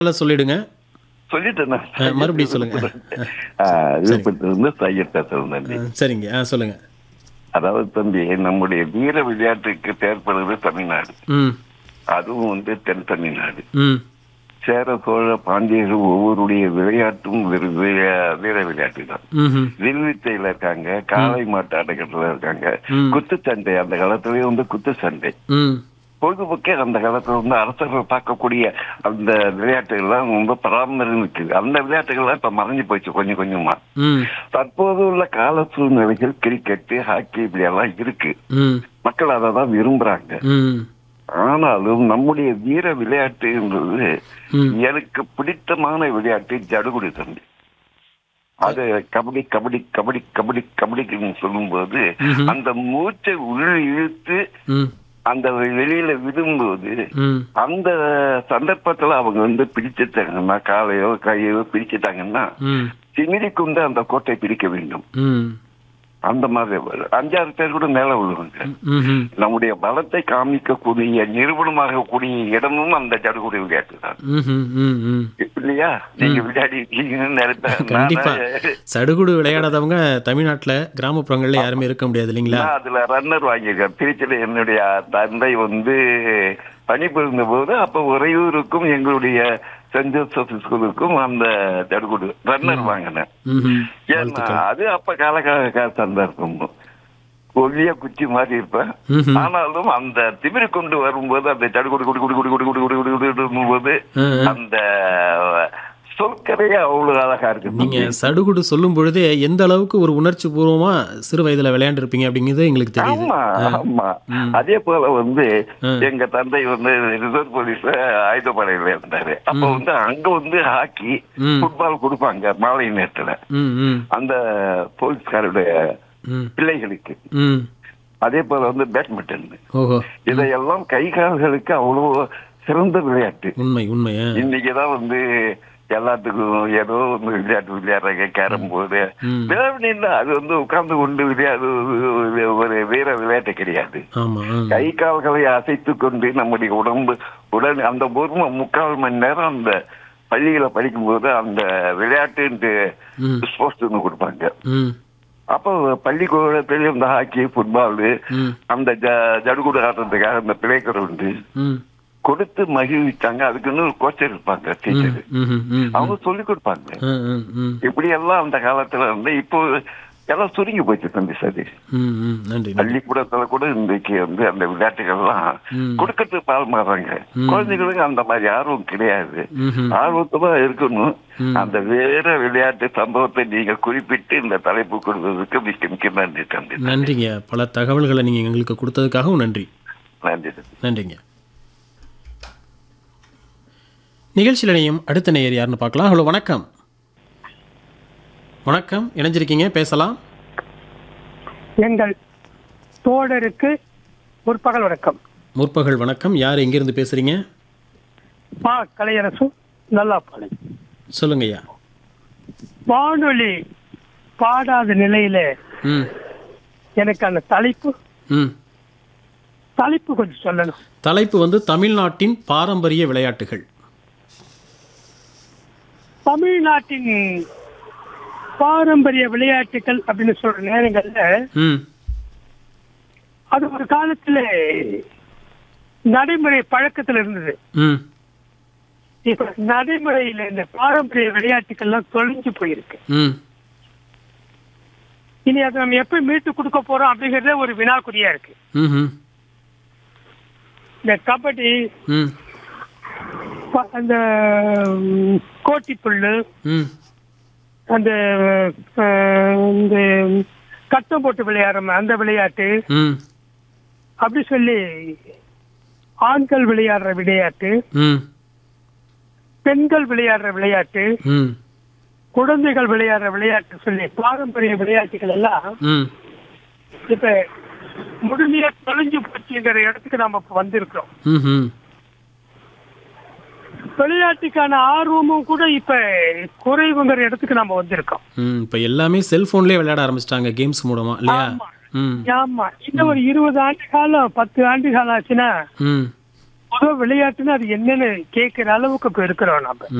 நல்லா சொல்லிடுங்க சொல்லிட்டேன் ஆ, மறுபடியும் சொல்லுங்க. விழுப்புரத்திலிருந்து சையர் பேசுறேன் தம்பி ஆ, சரிங்க ஆ சொல்லுங்க அதாவது தம்பி நம்முடைய வீர விளையாட்டுக்கு செயற்படுறது தமிழ்நாடு ம் அதுவும் வந்து தென் தமிழ்நாடு ம் சேர சோழ பாண்டியர்கள் ஒவ்வொருடைய விளையாட்டும் வெறு வீர- வீர விளையாட்டு தான் ம் வில்வித்தையில இருக்காங்க காளை மாட்டு அடக்கத்துல இருக்காங்க ம். குத்துச்சண்டை அந்த காலத்திலேயே வந்து குத்துச்சண்டை ம் பொழுதுபோக்கே அந்த காலத்துல வந்து அரசர்கள் பார்க்கக்கூடிய அந்த விளையாட்டுகள்லாம் ரொம்ப பராமரிக்கு அந்த விளையாட்டுகள்லாம் இப்ப மறைஞ்சு போச்சு கொஞ்சம் கொஞ்சமா ம் தற்போது உள்ள கால சூழ்நிலைகள் கிரிக்கெட் ஹாக்கி இப்படி எல்லாம் இருக்கு ம் மக்கள் அதை தான் விரும்புறாங்க ம் ஆனாலும் நம்முடைய வீர விளையாட்டு என்பது ம். எனக்கு பிடித்தமான விளையாட்டு ஜடுகுடி தம்பி அது கபடி கபடி கபடி கபடி கபடிக்குன்னு சொல்லும்போது ம்ஹும். அந்த மூச்சை உள் இழுத்து ம் அந்த வெளியில விடும்போது ம் அந்த சந்தர்ப்பத்துல அவங்க வந்து பிடிச்சிட்டாங்கன்னா காலையோ கையோ பிடிச்சிட்டாங்கன்னா ம் சிமிரி கொண்டு அந்த கோட்டை பிடிக்க வேண்டும் ம் அந்த மாதிரி வரும். அஞ்சாறு பேர் கூட மேல விழுவாங்க ம்ஹும். நம்முடைய பலத்தை காமிக்கக்கூடிய நிறுவனமாக கூடிய இடமும் அந்த ஜடுகுடி விளையாட்டு தான் ம்ஹும். ம் ம் இல்லையா நீங்க விளையாடி இருக்கீங்கன்னு நினைப்பேன் கண்டிப்பா நானு- சடுகுடு விளையாடாதவங்க தமிழ்நாட்டுல கிராமப்புறங்கள்ல யாருமே இருக்க முடியாது இல்லைங்களா நான் அதுல ரன்னர் வாங்கியிருக்கேன் திருச்சியில என்னுடைய தந்தை வந்து பணிபுரிந்த போது அப்ப உறையூருக்கும் எங்களுடைய சென்ட் ஜோசப் ஸ்கூலுக்கும் அந்த ஜடுகுடு ரன்னர் வாங்கினேன் ம்ஹும். ஏன்னா அது அப்ப காலகால சந்தர்ப்பம் ஒல்லிய குச்சி மாதிரி இருப்பேன் ம்ஹும். ஆனாலும் அந்த திமிரு கொண்டு வரும்போது அந்த ஜடுகுடு குடு குடு குடு குடு குடு குடு குடு குடு குடுங்கும்போது ஆ, ஆ. அந்த சொற்கரையே அவ்வளவு அழகா இருக்கு நீங்க சடுகுடு சொல்லும் பொழுதே எந்த அளவுக்கு ஒரு உணர்ச்சி பூர்வமா சிறு வயதுல விளையாண்டு இருப்பீங்க அப்படிங்கிறது எங்களுக்கு தெரியுது ஆமா ஆமா ம். அதே போல வந்து ஆ. எங்க தந்தை வந்து ரிசர்வ் போலீஸ்ல ஆயுதப்படையில இருந்தாரு அப்ப வந்து அங்க வந்து ஹாக்கி ம். ஃபுட்பால் கொடுப்பாங்க மாலை நேரத்துல ம் ம் அந்த போலீஸ்காருடைய ம் பிள்ளைகளுக்கு ம் அதே போல வந்து பேட்மிண்டன் ஓஹோ இதையெல்லாம் கை கால்களுக்கு அவ்வளவு சிறந்த விளையாட்டு உண்மை உண்மை ஆ. இன்னைக்குதான் வந்து எல்லாத்துக்கும் ஏதோ ஒன்று விளையாட்டு விளையாடுறாங்க கேரம் போர்டு ம். விளையாட்டு அது வந்து உட்கார்ந்து கொண்டு விளையாடு ஒரு வீர விளையாட்டு கிடையாது ஆமா ஆ. கை கால்களை அசைத்து கொண்டு நம்முடைய உடம்பு உடல் அந்த ஒரு மு- முக்கால் மணி நேரம் அந்த பள்ளியில படிக்கும்போது அந்த விளையாட்டு ம். ஸ்போர்ட்ஸ் ஒன்று கொடுப்பாங்க ம் அப்போ பள்ளிக்கூடத்துல இந்த ஹாக்கி ஃபுட்பால் ம் அந்த ஜ- ஜடுகுடு ஆடுறதுக்காக அந்த பிளே கிரவுண்டு ம் கொடுத்து மகிழ்விச்சாங்க அதுக்குன்னு ஒரு கோச்சர் இருப்பாங்க டீச்சர் ம் ம் அவங்க சொல்லி கொடுப்பாங்க ம் ம் ம் இப்படி எல்லாம் அந்த காலத்துல வந்து இப்போ எல்லாம் சுருங்கி போச்சு தம்பி சதீஷ் ம் ம் நன்றி நன்றி பள்ளிக்கூடத்துல கூட இன்றைக்கு வந்து அந்த விளையாட்டுகள்லாம் ம். கொடுக்கறதுக்கு பால் மாறாங்க ம். குழந்தைகளுக்கு அந்த மாதிரி ஆர்வம் கிடையாது ம்ஹும். ஆர்வத்தமா இருக்கணும் ம். அந்த வேற விளையாட்டு சம்பவத்தை நீங்க குறிப்பிட்டு இந்த தலைப்பு கொடுத்ததுக்கு மிக்க மிக்க நன்றி தம்பி நன்றிங்க பல தகவல்களை நீங்க எங்களுக்கு கொடுத்ததுக்காகவும் நன்றி நன்றி தம்பி நன்றிங்க நிகழ்ச்சியில் இணையும் அடுத்த நேயர் யாருன்னு பார்க்கலாம் ஹலோ வணக்கம் வணக்கம் இணைஞ்சிருக்கீங்க பேசலாம் எங்கள் தோழருக்கு முற்பகல் வணக்கம் முற்பகல் வணக்கம் யார் எங்கிருந்து பேசுறீங்க பா கலையரசு நல்லாப்பாளை சொல்லுங்க ஐயா வானொலி பாடாத நிலையில ம் எனக்கு அந்த தலைப்பு ம் தலைப்பு கொஞ்சம் சொல்லணும் தலைப்பு வந்து தமிழ்நாட்டின் பாரம்பரிய விளையாட்டுகள் தமிழ்நாட்டின் பாரம்பரிய விளையாட்டுகள் அப்படின்னு சொல்ற நேரங்கள்ல ம் அது ஒரு காலத்துல நடைமுறை பழக்கத்துல இருந்தது ம் இப்ப நடைமுறையில இந்த பாரம்பரிய விளையாட்டுகள்லாம் தொலைஞ்சு போயிருக்கு ம் இனி அதை நம்ம எப்ப மீட்டு கொடுக்க போறோம் அப்படிங்கறதே ஒரு வினாக்குறியா இருக்கு ம் இந்த கபடி ம் ப- அந்த ம், கோட்டிப்புல்லு ம் அந்த அஹ், இந்த கட்டம் போட்டு விளையாடுற அந்த விளையாட்டு ம் அப்படி சொல்லி ஆண்கள் விளையாடுற விளையாட்டு ம் பெண்கள் விளையாடுற விளையாட்டு ம் குழந்தைகள் விளையாடுற விளையாட்டு சொல்லி பாரம்பரிய விளையாட்டுகள் எல்லாம் ம் இப்ப முழுமையா தொலைஞ்சு போச்சுங்கிற இடத்துக்கு நாம இப்ப வந்திருக்கிறோம் ம் ம் விளையாட்டுக்கான ஆர்வமும் கூட இப்ப குறைவுங்கிற இடத்துக்கு நாம வந்திருக்கோம் ம் இப்போ எல்லாமே செல்ஃபோன்லேயே விளையாட ஆரம்பிச்சிட்டாங்க கேம்ஸ் மூலமா இல்லையா ஆமா. ம் ஆமா இன்னும் ஒரு இருபது ஆண்டு காலம் பத்து ஆண்டு காலம் ஆச்சுன்னா ம் பொதுவா விளையாட்டுன்னு அது என்னன்னு கேட்கிற அளவுக்கு இப்ப இருக்கிறோம் நம்ம